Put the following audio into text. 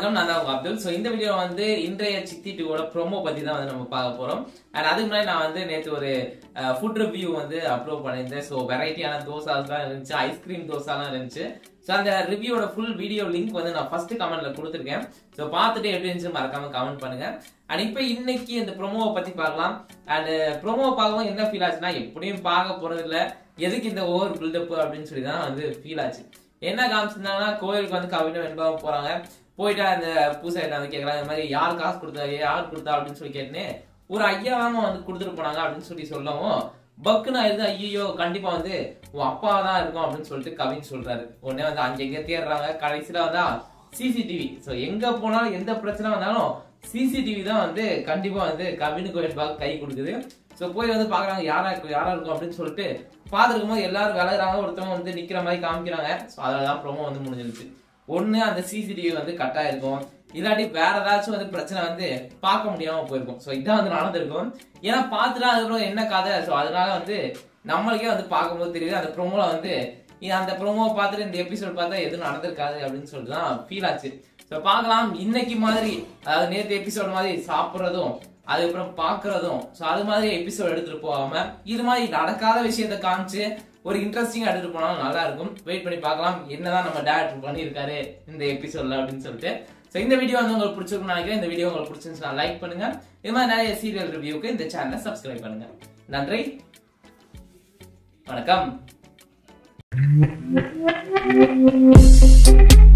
வணக்கம் நான் தான் உங்க அப்துல் ஸோ இந்த வீடியோ வந்து இன்றைய சித்தி டூவோட ப்ரோமோ பத்தி தான் வந்து நம்ம பார்க்க போறோம் அண்ட் அதுக்கு முன்னாடி நான் வந்து நேற்று ஒரு ஃபுட் ரிவ்யூ வந்து அப்லோட் பண்ணியிருந்தேன் ஸோ வெரைட்டியான தோசாஸ்லாம் இருந்துச்சு ஐஸ்கிரீம் தோசாலாம் இருந்துச்சு ஸோ அந்த ரிவ்யூவோட ஃபுல் வீடியோ லிங்க் வந்து நான் ஃபர்ஸ்ட் கமெண்ட்ல கொடுத்துருக்கேன் ஸோ பார்த்துட்டு எப்படி இருந்துச்சு மறக்காம கமெண்ட் பண்ணுங்க அண்ட் இப்போ இன்னைக்கு இந்த ப்ரோமோவை பத்தி பார்க்கலாம் அண்ட் ப்ரோமோவை பார்க்கவும் என்ன ஃபீல் ஆச்சுன்னா எப்படியும் பார்க்க போறது இல்ல எதுக்கு இந்த ஓவர் பில்டப் அப்படின்னு சொல்லி தான் வந்து ஃபீல் ஆச்சு என்ன காமிச்சிருந்தாங்கன்னா கோயிலுக்கு வந்து கவினம் வெண்பாவும் போறாங்க போயிட்டு அந்த பூசாரிட்ட வந்து கேட்கறாங்க இந்த மாதிரி யார் காசு கொடுத்தா யார் கொடுத்தா அப்படின்னு சொல்லி கேட்டுன்னு ஒரு ஐயாவாம வந்து கொடுத்துட்டு போனாங்க அப்படின்னு சொல்லி சொல்லவும் பக்குன்னு ஆயிருது ஐயோ கண்டிப்பா வந்து உன் அப்பா தான் இருக்கும் அப்படின்னு சொல்லிட்டு கவின் சொல்றாரு உடனே வந்து அங்க எங்க தேடுறாங்க கடைசியில வந்தா சிசிடிவி ஸோ எங்க போனாலும் எந்த பிரச்சனை வந்தாலும் சிசிடிவி தான் வந்து கண்டிப்பா வந்து கவினுக்கு வெண்பாவுக்கு கை கொடுக்குது ஸோ போய் வந்து பாக்குறாங்க யாரா இருக்கும் யாரா இருக்கும் அப்படின்னு சொல்லிட்டு பார்த்துருக்கும் போது எல்லாரும் விளையாடுறாங்க ஒருத்தவங்க வந்து நிக்கிற மாதிரி காமிக்கிறாங்க ஸோ அதில் தான் ப்ரோமோ வந்து முடிஞ்சிருச்சு ஒண்ணு அந்த சிசிடிவி வந்து கட் ஆயிருக்கும் இல்லாட்டி வேற ஏதாச்சும் வந்து பிரச்சனை வந்து பார்க்க முடியாம போயிருக்கும் ஸோ இதான் வந்து நடந்திருக்கும் ஏன்னா பார்த்துட்டா அதுக்கப்புறம் என்ன கதை ஸோ அதனால வந்து நம்மளுக்கே வந்து பார்க்கும்போது தெரியுது அந்த ப்ரோமோல வந்து இது அந்த ப்ரோமோவை பார்த்துட்டு இந்த எபிசோட் பார்த்தா எதுவும் நடந்திருக்காது அப்படின்னு சொல்லிட்டு தான் ஃபீல் ஆச்சு ஸோ பார்க்கலாம் இன்னைக்கு மாதிரி அதாவது நேற்று எபிசோட் மாதிரி சாப்பிட்றதும் அதுக்கப்புறம் பார்க்கறதும் ஸோ அது மாதிரி எபிசோட் எடுத்துட்டு போகாம இது மாதிரி நடக்காத விஷயத்த காமிச்சு ஒரு இன்ட்ரெஸ்டிங் எடுத்துட்டு போனாலும் நல்லா இருக்கும் வெயிட் பண்ணி பார்க்கலாம் என்னதான் நம்ம டேரக்டர் பண்ணியிருக்காரு இந்த எபிசோட்ல அப்படின்னு சொல்லிட்டு ஸோ இந்த வீடியோ வந்து உங்களுக்கு பிடிச்சிருக்கும்னு நினைக்கிறேன் இந்த வீடியோ உங்களுக்கு பிடிச்சிருந்துச்சுன்னா லைக் பண்ணுங்க இது மாதிரி நிறைய சீரியல் ரிவ்யூக்கு இந்த சேனலை சப்ஸ்கிரைப் பண்ணுங்க நன்றி வணக்கம்